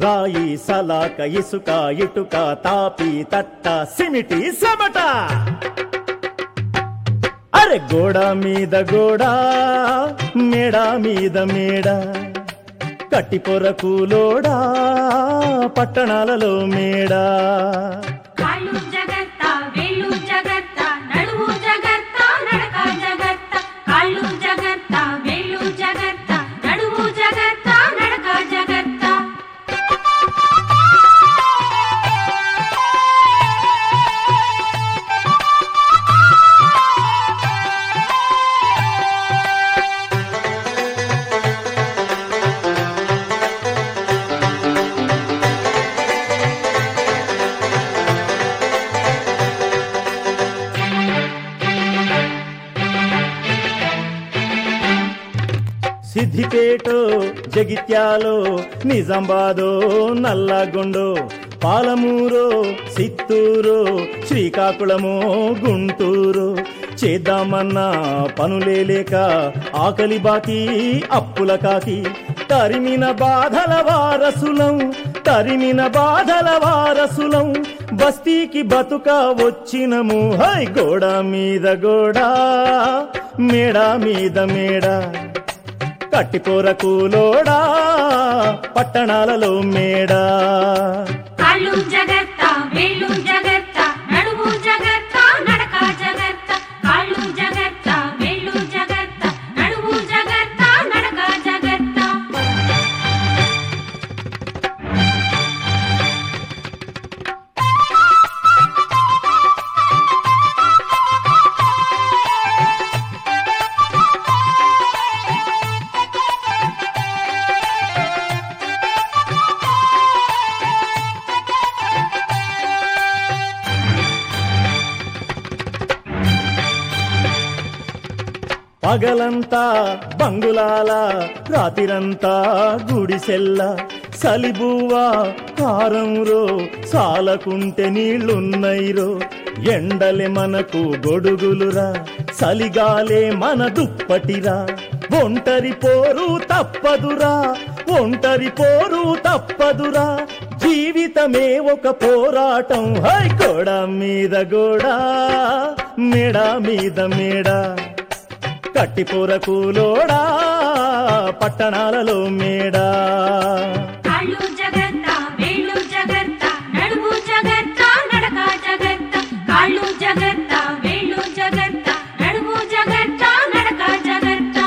రాయి సలాక ఇసుక ఇటుక తాపి తట్ట సిమిటి సెమట అరే గోడ మీద గోడ మేడ మీద మేడ కట్టి పొరకులోడా పట్టణాలలో మేడా కాళ్ళు జగత్త వేళ్ళు జగత్త నడువు జగత్త నడక జగత్త కాళ్ళు జగత్త వేళ్ళు జగత్త నడువు జగత్త నడక జగత్త సిద్దిపేటో జగిత్యాలో నిజామాబాదో నల్లగొండో పాలమూరో సిత్తూరు శ్రీకాకుళమో గుంటూరు చేద్దామన్నా పనులే లేక ఆకలి బాకి అప్పుల కాకి తరిమిన బాధల వారసులం తరిమిన బాధల వారసులం బస్తీకి బతుక వచ్చినము హై గోడ మీద గోడ మేడ మీద మేడ కట్టిపోరకులోడా పట్టణాలలో మేడా కాళ్ళు జగత్త వేళ్ళు జగత్త నడువు జగత్త నడక జగత్త కాళ్ళు జగత్త వేళ్ళు జగత్త నడువు జగత్త నడక జగత్త పగలంతా బంగులాల రాతిరంతా గుడిసెల్ల సలిబువ్వా కారంరో సాలకుంటే నీళ్లున్నైరో ఎండలే మనకు గొడుగులురా సలిగాలే మన దుప్పటిరా ఒంటరి పోరు తప్పదురా ఒంటరి పోరు తప్పదురా జీవితమే ఒక పోరాటం హై గోడ మీద గోడ మెడ మీద మేడ కట్టిపోరకులోడా పట్టణాలలో మేడా కాళ్ళు జగత్త వేళ్ళు జగత్త నడువు జగత్త నడక జగత్త కాళ్ళు జగత్త వేళ్ళు జగత్త నడువు జగత్త నడక జగత్త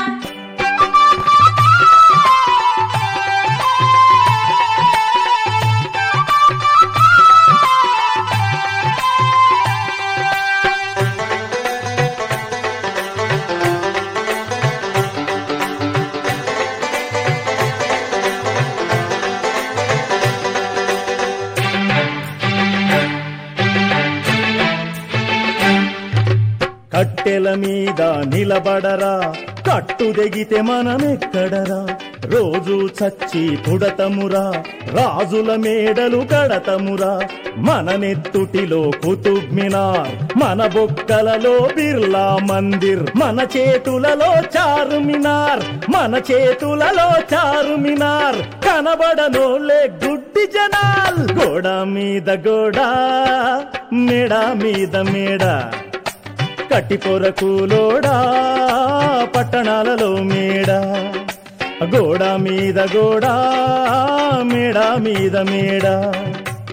కట్టెల మీద నిలబడరా కట్టు దిగితే మనమెక్కడరా రోజు చచ్చి పుడతమురా రాజుల మేడలు కడతమురా మన నెత్తుటిలో కుతుబ్ మినార్ మన బొక్కలలో బిర్లా మందిర్ మన చేతులలో చారు మినార్ మన చేతులలో చారు మినార్ కనబడనోలే గుడ్డి జనాల్ గోడ మీద గోడ మెడ మీద మేడ కట్టిపొరకులోడా పట్టణాలలో మేడ గోడ మీద గోడ మేడ మీద మేడ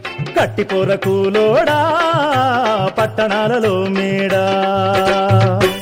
కట్టిపొరకులోడా పట్టణాలలో మేడ